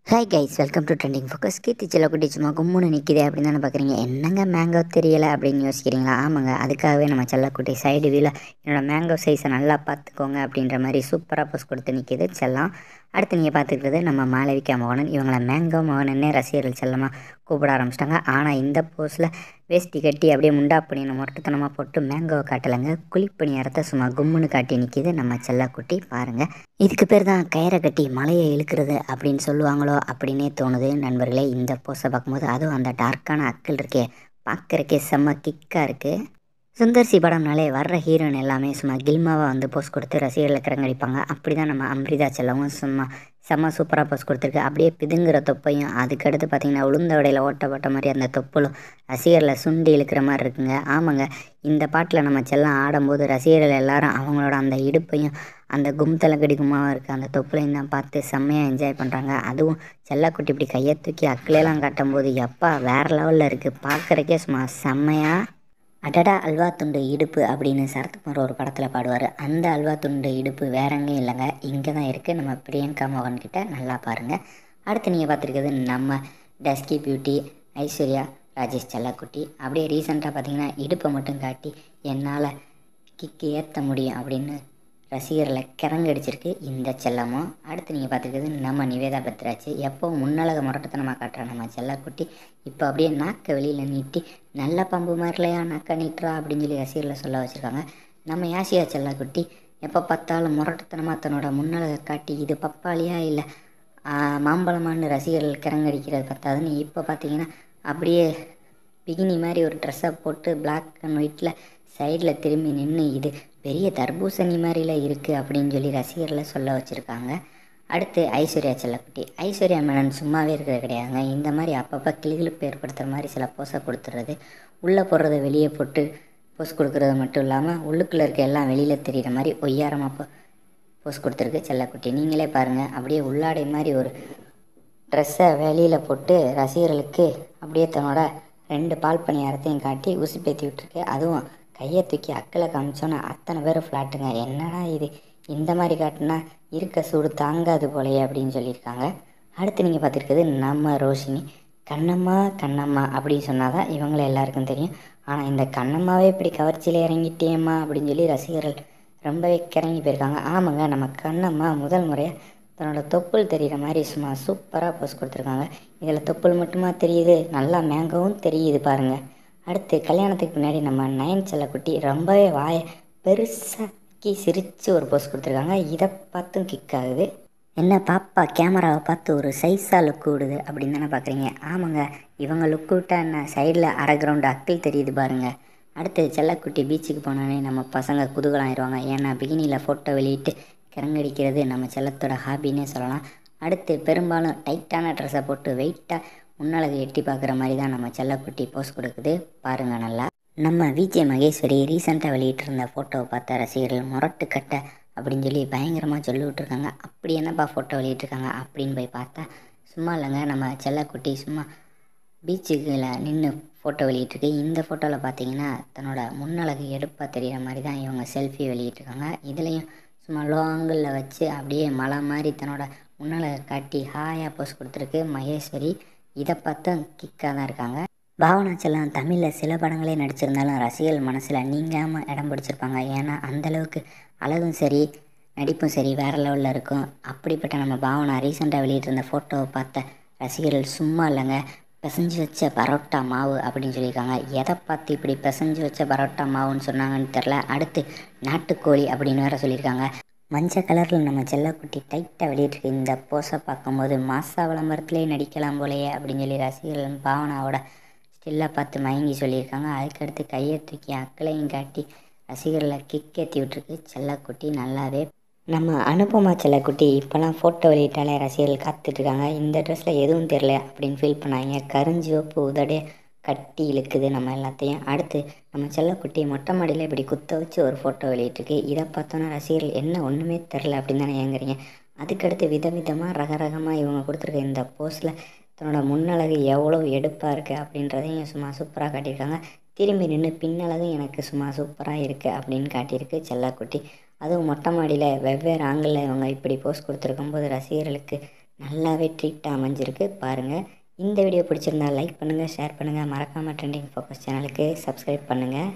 hi guys welcome to trending focus Keerthi செல்லக்குட்டி சும்மா கும்முன்னு நிற்கிதே அப்படின்னு தானே பார்க்குறீங்க என்னங்க மேங்கோ தெரியலை அப்படின்னு யோசிக்கிறீங்களா ஆமாங்க அதுக்காகவே நம்ம செல்லக்குட்டி சைடு வியூவில் என்னோட மேங்கோ சைஸை நல்லா பார்த்துக்கோங்க அப்படின்ற மாதிரி சூப்பராக போஸ் கொடுத்து நிற்கிது செல்லம் அடுத்து நீங்கள் பார்த்துக்கிறது நம்ம மாளவிகா மோகனன் இவங்களை மேங்கோ மோகனன்னே ரசிகர்கள் செல்லமாக கூப்பிட ஆரம்பிச்சிட்டாங்க ஆனால் இந்த போஸில் வேஷ்டி கட்டி அப்படியே முண்டா பண்ணின மொட்டத்தனமாக போட்டு மேங்கோவை காட்டலைங்க குழிப்பணியாரத்தை சும்மா கும்முன்னு காட்டி நிற்கிது நம்ம செல்லக்குட்டி பாருங்கள் இதுக்கு பேர் தான் கயிறை கட்டி மலையை இழுக்கிறது அப்படின்னு சொல்லுவாங்களோ அப்படின்னே தோணுது நண்பர்களே இந்த போஸை பார்க்கும்போது அதுவும் அந்த டார்க்கான அக்கள் இருக்கே பார்க்குறக்கே செம்ம கிக்காக இருக்குது சுந்தர்சி படம்னாலே வர்ற ஹீரோயின் எல்லாமே சும்மா கில்மாவாக வந்து போஸ் கொடுத்து ரசிகர்களை கிறங்கடிப்பாங்க அப்படி தான் நம்ம அம்ரிதா செல்லவும் சும்மா செம்ம சூப்பராக போஸ் கொடுத்துருக்கு அப்படியே பிதுங்குற தொப்பையும் அதுக்கடுத்து பார்த்திங்கன்னா உளுந்த வடையில் ஓட்டப்பட்ட மாதிரி அந்த தொப்பலும் ரசிகர்களை சுண்டி இழுக்கிற மாதிரி இருக்குங்க ஆமாங்க இந்த பாட்டில் நம்ம செல்லம் ஆடும்போது ரசிகர்கள் எல்லாரும் அவங்களோட அந்த இடுப்பையும் அந்த கும்தலை கடிக்குமாவும் இருக்குது அந்த தொப்புலையும் தான் பார்த்து செம்மையாக என்ஜாய் பண்ணுறாங்க அதுவும் செல்லக்குட்டி இப்படி கையை தூக்கி அக்கிலையெல்லாம் காட்டும்போது எப்பா வேறு லெவலில் இருக்குது பார்க்குறக்கே சும்மா செம்மையாக அடடா அல்வா துண்டு இடுப்பு அப்படின்னு சரத்குமார் ஒரு படத்தில் பாடுவார் அந்த அல்வா துண்டு இடுப்பு வேற எங்கேயும் இல்லைங்க இங்கே தான் இருக்குது நம்ம பிரியங்கா மோகன் கிட்ட நல்லா பாருங்கள் அடுத்து நீங்கள் பார்த்துருக்கிறது நம்ம டஸ்கி பியூட்டி ஐஸ்வர்யா ராஜேஷ் செல்லக்குட்டி அப்படியே ரீசெண்டாக பார்த்தீங்கன்னா இடுப்பை மட்டும் காட்டி என்னால் கிக்கு ஏற்ற முடியும் அப்படின்னு ரசிகர்களை கிறங்கடிச்சிருக்கு இந்த செல்லமும் அடுத்து நீங்கள் பார்த்துருக்கிறது நம்ம நிவேதா பத்ராச்சு எப்போ முன்னழக முரட்டத்தனமாக காட்டுற நம்ம செல்லக்குட்டி இப்போ அப்படியே நாக்கை வெளியில் நீட்டி நல்ல பம்பு மாதிரிலையா நாக்கை நீட்டுறா அப்படின்னு சொல்லி ரசிகர்களை சொல்ல வச்சுருக்காங்க நம்ம யாசியா செல்லக்குட்டி எப்போ பார்த்தாலும் முரட்டத்தனமாக தன்னோட முன்னழகை காட்டி இது பப்பாளியா இல்லை மாம்பழமான்னு ரசிகர்கள் கிறங்கடிக்கிறது பத்தாதுன்னு இப்போ பார்த்தீங்கன்னா அப்படியே பிகினி மாதிரி ஒரு ட்ரெஸ்ஸை போட்டு பிளாக் அண்ட் ஒயிட்டில் சைடில் திரும்பி நின்று இது பெரிய தர்பூசணி மாதிரில இருக்குது அப்படின்னு சொல்லி ரசிகர்களை சொல்ல வச்சுருக்காங்க அடுத்து ஐஸ்வர்யா செல்லக்குட்டி ஐஸ்வர்யா மேனன் சும்மாவே இருக்கிறது கிடையாதுங்க இந்த மாதிரி அப்பப்போ கிளிகளுப்பு ஏற்படுத்துகிற மாதிரி சில போஸை கொடுத்துறது உள்ளே போடுறத வெளியே போட்டு போஸ் கொடுக்குறது மட்டும் இல்லாமல் உள்ளுக்குள்ளே இருக்க எல்லாம் வெளியில் தெரிகிற மாதிரி ஒய்யாரமாக போ போஸ் கொடுத்துருக்கு செல்லக்குட்டி நீங்களே பாருங்கள் அப்படியே உள்ளாடை மாதிரி ஒரு ட்ரெஸ்ஸை வெளியில் போட்டு ரசிகர்களுக்கு அப்படியே தன்னோட ரெண்டு பால் பணியாரத்தையும் காட்டி ஊசி பேத்தி விட்டுருக்கு அதுவும் கையை தூக்கி அக்கில் காமிச்சோன்னே அத்தனை பேர் ஃப்ளாட்டுங்க என்னடா இது இந்த மாதிரி காட்டினா இருக்க சூடு தாங்காது போலையே அப்படின்னு சொல்லியிருக்காங்க அடுத்து நீங்கள் பார்த்துருக்குது நம்ம ரோஷினி கண்ணம்மா கண்ணம்மா அப்படின்னு சொன்னால் தான் இவங்கள எல்லாருக்கும் தெரியும் ஆனால் இந்த கண்ணம்மாவே இப்படி கவர்ச்சியில் இறங்கிட்டேம்மா அப்படின்னு சொல்லி ரசிகர்கள் ரொம்பவே கிறங்கி போயிருக்காங்க ஆமாங்க நம்ம கண்ணம்மா முதல் முறையாக தன்னோட தொப்புள் தெரிகிற மாதிரி சும்மா சூப்பராக போஸ் கொடுத்துருக்காங்க இதில் தொப்புள் மட்டுமா தெரியுது நல்லா மேங்கவும் தெரியுது பாருங்கள் அடுத்து கல்யாணத்துக்கு முன்னாடி நம்ம நயன் செல்லக்குட்டி ரொம்பவே வாய பெருசாக்கி சிரித்து ஒரு போஸ் கொடுத்துருக்காங்க இதை பார்த்தும் கிக் ஆகுது என்ன பாப்பா கேமராவை பார்த்து ஒரு சைஸாக லுக் விடுது அப்படின்னு தானே பார்க்குறீங்க ஆமாங்க இவங்க லுக் விட்டா என்ன சைடில் அரை கிரவுண்டு அக்கில் தெரியுது பாருங்கள் அடுத்து செல்லக்குட்டி பீச்சுக்கு போனோடனே நம்ம பசங்க குதூகலம் ஆயிடுவாங்க ஏன்னா பிகினியில் ஃபோட்டோ வெளியிட்டு கிறங்கடிக்கிறது நம்ம செல்லத்தோட ஹாபின்னே சொல்லலாம் அடுத்து பெரும்பாலும் டைட்டான ட்ரெஸ்ஸை போட்டு வெயிட்டாக முன்னழகு எட்டி பார்க்குற மாதிரி தான் நம்ம செல்லக்குட்டி போஸ் கொடுக்குது பாருங்கள் நல்லா நம்ம விஜய் மகேஸ்வரி ரீசெண்டாக வெளியிட்டிருந்த ஃபோட்டோவை பார்த்த ரசிகர்கள் முரட்டு கட்ட அப்படின்னு சொல்லி பயங்கரமாக சொல்லி விட்ருக்காங்க அப்படி என்னப்பா ஃபோட்டோ வெளியிட்ருக்காங்க அப்படின்னு போய் பார்த்தா சும்மா இல்லைங்க நம்ம செல்லக்குட்டி சும்மா பீச்சுக்குள்ள நின்று ஃபோட்டோ வெளியிட்ருக்கு இந்த ஃபோட்டோவில் பார்த்தீங்கன்னா தன்னோட முன்னழகு எடுப்பாக தெரிகிற மாதிரி தான் இவங்க செல்ஃபி வெளியிட்ருக்காங்க இதுலேயும் சும்மா லோ ஆங்கிளில் வச்சு அப்படியே மலை மாதிரி தன்னோட முன்னழகை காட்டி ஹாயாக போஸ் கொடுத்துருக்கு மகேஸ்வரி இதை பார்த்தும் கிக்காக தான் இருக்காங்க பாவனா செல்லம் தமிழில் சில படங்களே நடிச்சிருந்தாலும் ரசிகர்கள் மனசில் நீங்காமல் இடம் பிடிச்சிருப்பாங்க ஏன்னா அந்தளவுக்கு அழகும் சரி நடிப்பும் சரி வேறு லெவலில் இருக்கும் அப்படிப்பட்ட நம்ம பாவனா ரீசெண்டாக வெளியிட்டிருந்த ஃபோட்டோவை பார்த்த ரசிகர்கள் சும்மா இல்லைங்க பிசைஞ்சு வச்ச பரோட்டா மாவு அப்படின்னு சொல்லியிருக்காங்க எதை பார்த்து இப்படி பிசைஞ்சு வச்ச பரோட்டா மாவுன்னு சொன்னாங்கன்னு தெரில அடுத்து நாட்டுக்கோழி அப்படின்னு வேறு சொல்லியிருக்காங்க மஞ்சள் கலரில் நம்ம செல்லக்குட்டி டைட்டாக வெளியிட்டிருக்கு இந்த போஸை பார்க்கும்போது மாசா விளம்பரத்திலே நடிக்கலாம் போலையே அப்படின்னு சொல்லி ரசிகர்கள் பாவனாவோட ஸ்டில்லாக பார்த்து மயங்கி சொல்லியிருக்காங்க அதுக்கடுத்து கையை தூக்கி அக்களையும் காட்டி ரசிகர்களை கிக் ஏற்றி விட்டுருக்கு செல்லக்குட்டி நல்லாவே நம்ம அனுபமா செல்லக்குட்டி இப்போலாம் ஃபோட்டோ வெளியிட்டாலே ரசிகர்கள் காத்துட்ருக்காங்க இந்த ட்ரெஸ்ஸில் எதுவும் தெரில அப்படின்னு ஃபீல் பண்ணாங்க கருஞ்சிவப்பு உதடே கட்டி இழுக்குது நம்ம எல்லாத்தையும் அடுத்து நம்ம செல்லக்குட்டி மொட்டை மாடியில் இப்படி குத்த வச்சு ஒரு ஃபோட்டோ வெளியிட்டிருக்கு இதை பார்த்தோன்னா ரசிகர்கள் என்ன ஒன்றுமே தெரில அப்படின்னு தானே ஏங்குறீங்க அதுக்கடுத்து விதவிதமாக ரக ரகமாக இவங்க கொடுத்துருக்க இந்த போஸில் தன்னோட முன்னழகு எவ்வளோ எடுப்பாக இருக்குது அப்படின்றதையும் சும்மா சூப்பராக காட்டியிருக்காங்க திரும்பி நின்று பின்னழகும் எனக்கு சும்மா சூப்பராக இருக்குது அப்படின்னு காட்டியிருக்கு செல்லக்குட்டி அதுவும் மொட்டை மாடியில் வெவ்வேறு ஆங்கிளில் இவங்க இப்படி போஸ் கொடுத்துருக்கும்போது ரசிகர்களுக்கு நல்லாவே ட்ரீட் அமைஞ்சிருக்கு பாருங்கள் இந்த வீடியோ பிடிச்சிருந்தா லைக் பண்ணுங்கள் ஷேர் பண்ணுங்கள் மறக்காமல் ட்ரெண்டிங் ஃபோக்கஸ் சேனலுக்கு சப்ஸ்கிரைப் பண்ணுங்கள்